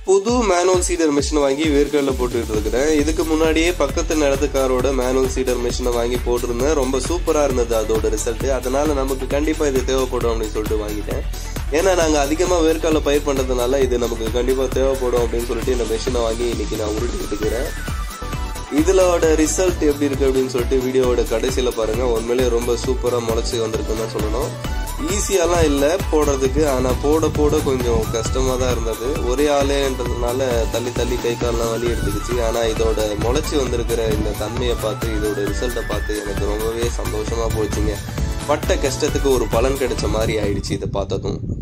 புது மேனுவல் சீடர் மிஷினை வாங்கி வேர்க்கடலை போட்டுட்டு இருக்கிறேன் இதுக்கு முன்னாடியே பக்கத்து நிலத்துக்காரோட மேனுவல் சீடர் மிஷினை வாங்கி போட்டிருந்தேன் ரொம்ப சூப்பரா இருந்தது அதோட ரிசல்ட் அதனால நமக்கு கண்டிப்பா இது தேவைப்படும் அப்படின்னு சொல்லிட்டு வாங்கிட்டேன் ஏன்னா நாங்க அதிகமா வேர்க்கடலை பயிர் பண்றதுனால இது நமக்கு கண்டிப்பா தேவைப்படும் அப்படின்னு சொல்லிட்டு இந்த மிஷினை வாங்கி இன்னைக்கு நான் உருட்டிட்டு இருக்கிறேன் இதுலோட ரிசல்ட் எப்படி இருக்கு அப்படின்னு சொல்லிட்டு வீடியோவோட கடைசியில பாருங்க உண்மையிலேயே ரொம்ப சூப்பரா முளைச்சி வந்திருக்குன்னு தான் சொல்லணும் ஈஸியாலாம் இல்லை போடுறதுக்கு ஆனா போட போட கொஞ்சம் கஷ்டமா தான் இருந்தது ஒரே ஆளேன்றதுனால தள்ளி தள்ளி கை கால்லாம் வலி எடுத்துக்கிச்சு ஆனா இதோட முளைச்சி வந்திருக்கிற இந்த தன்மையை பார்த்து இதோட ரிசல்ட்டை பார்த்து எனக்கு ரொம்பவே சந்தோஷமா போச்சுங்க பட்ட கஷ்டத்துக்கு ஒரு பலன் கிடைச்ச மாதிரி ஆயிடுச்சு இதை பார்த்ததும்